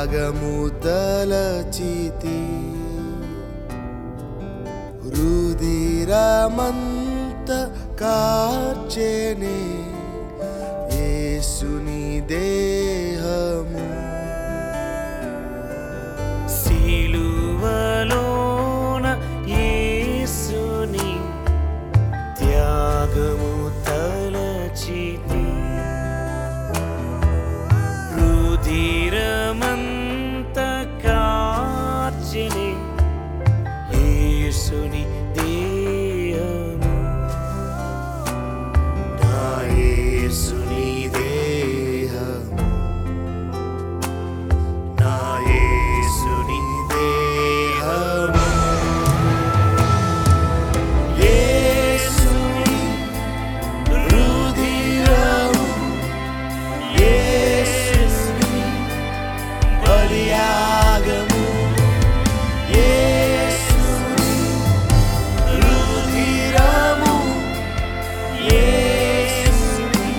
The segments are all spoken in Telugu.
త్యాగము తలచితి రుదిరమంత కార్చెనే యేసుని దేహము సిలువలోన యేసుని త్యాగము తలచితి రుధిరమంత కార్చిని యేసుని దేహము నా యేసుని దేహము నా యేసుని దేహము యేసుని రుధిరము యేసుని బలియాగము యేసుని రుధిరము యేసుని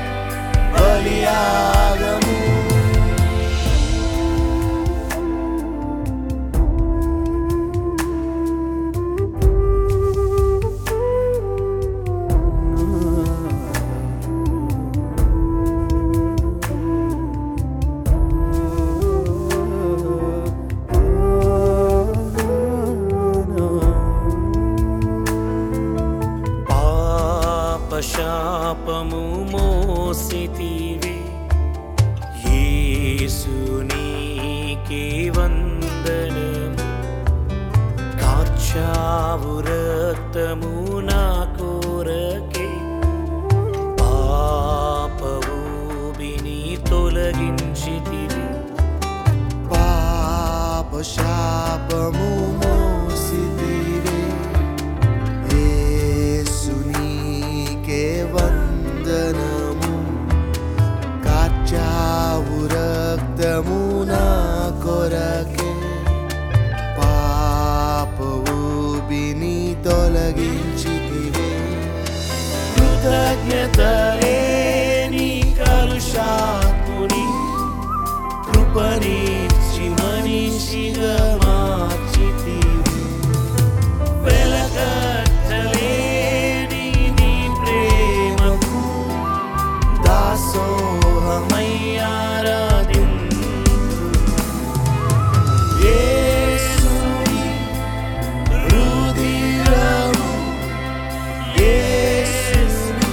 బలియాగము పాపశాపము మోసితివి యేసునీకే వందనము కాచావు రక్తము నా కోరకే పాపవూబిని తొలగించితివి పాప శాపము మోసితివే యేసునీకే వందనము కాచావు రక్తము నా కొరకే పాపవుబిని తొలగించితివే కృతజ్ఞతలే నీ కలుషాత్ముని కృపనిచ్చి మనిషిగా మార్చితివి వెలకట్టలేని నీ ప్రేమకు దాసోహమయ్యారాధింతు యేసుని రుధిరము యేసుని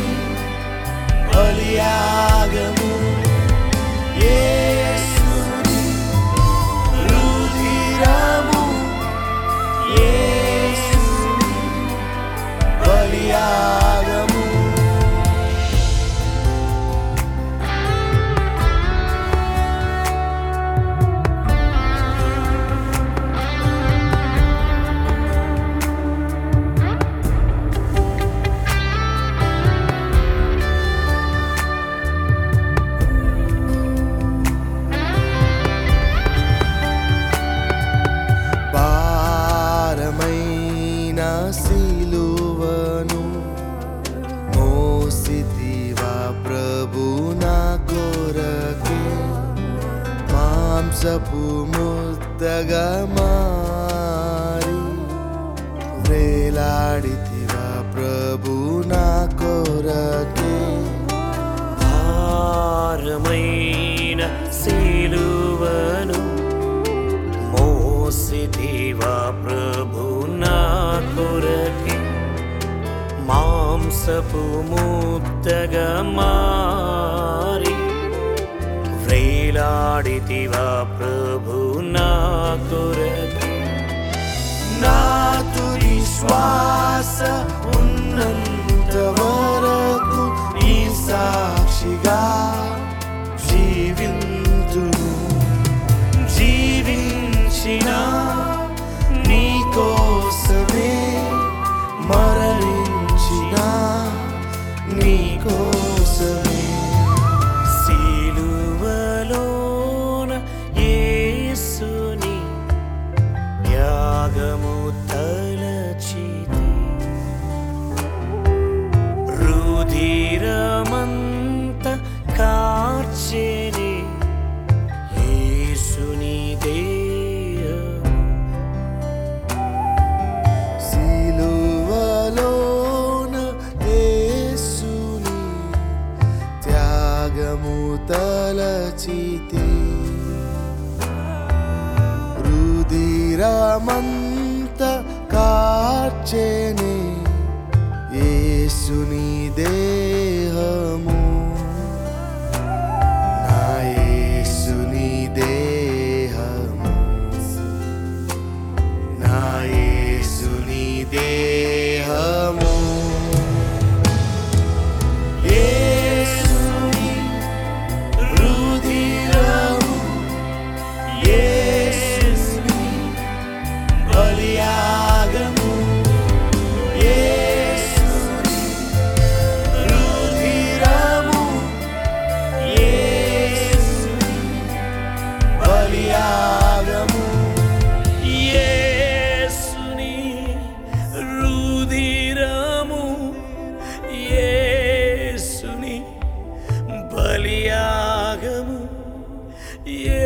బలియాగము యేసుని రుధిరము యేసుని బలియాగము భారమైన సిలువను మోసితివా ప్రభు నా కొరకే మాంసపు ముద్దగా మారి వేలాడితివా ప్రభు నా కొరకే భారమైన సిలువను మోసిదివా ప్రభు నా కొరకే మాంసపు ముద్దగా మారి వ్రేలాడితివా ప్రభు నా కొరకే నా తుది శ్వాస ఉన్నంత వరకు నీ సాక్షిగా జీవింతును జీవించిన నీ కోసమే మరణించిన నీ కోసమే సిలువలోన యేసుని త్యాగము తలచితి రుధిరమంత కా తలచితే రుదిరమంత కార్చెనే యేసుని దేహము నా యేసుని దేహము నా యేసుని దేహము యేసుని రుధిరము యేసుని బలియాగము యేసుని రుధిరము యేసుని బలియాగము యేసుని రుధిరము యేసుని బలియాగము